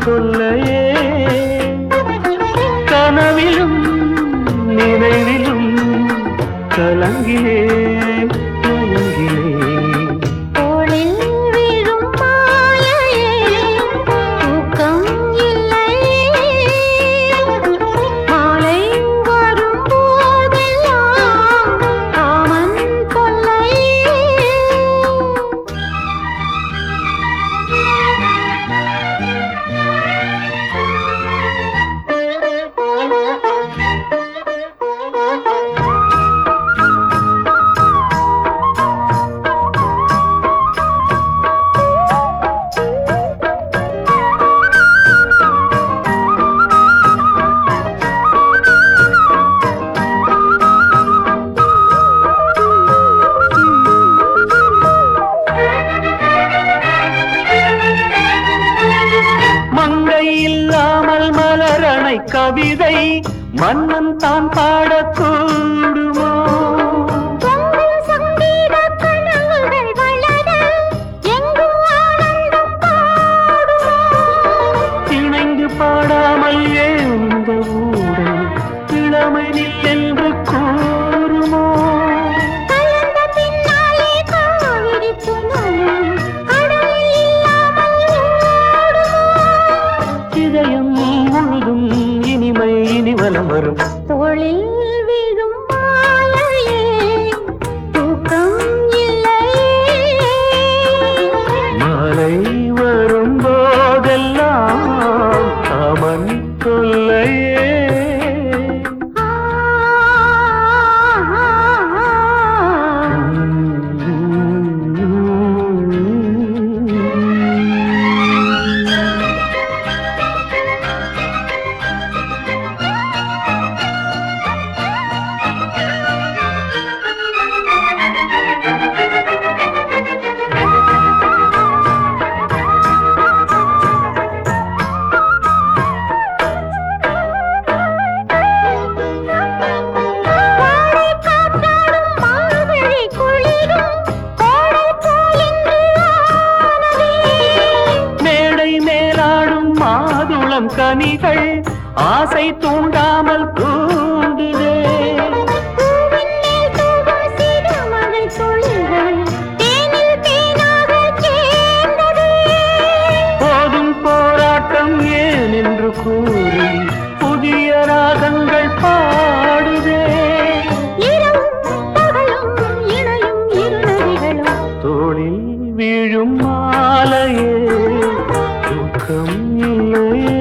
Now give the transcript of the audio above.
தொல்லையே கனவிலும் நினைவிலும் கலங்கினேன் கலங்கினேன் தோளில் விழும் மாலையே தூக்கம் இல்லையே மாலை வரும் போதெல்லாம் காமன் தொல்லையே மங்கை இல்லாமல் மலரணை கவிதை மன்னன் தான் பாடக்கூடுமோ பொங்கும் சங்கீத கனவுகள் வளர எங்கும் ஆனந்தம் பாடுவோம் இணைந்து பாடாமல் ஏன் இந்த ஊடல் இளமை நில் என்று கூறுமோ கலந்த பின்னாலே காவிரி புனலும் கடலில் இல்லாமல் ஓடுமோ இதயம் முழுதும் இனிமை இனிவலம் வரும் தோளில் விழும் மாலையே தூக்கம் இல்லையே மாலை வரும் போதெல்லாம் அவன் தொல்லையே ஆ, ஆ, ஆ. வாடை காற்றாடும் மார்கழி குளிரும் கோடை போல் இன்று ஆனதே. மேடை மேலாடும் மாதுளம் கனிகள் ஆசை தூண்டாமல் தூண்டுதே பூவின் மேல் தூவும் சிறுமழை துளிகள் தேனில் தேனாகச் சேர்ந்ததே. போதும் போராட்டம் ஏன் என்று கூறி புதிய ராகங்கள் பாடுதே இரவும் பகலும் இணையும் இரு நதிகளும் தோளில் வீழும் மாலையே தூக்கம் இல்லையே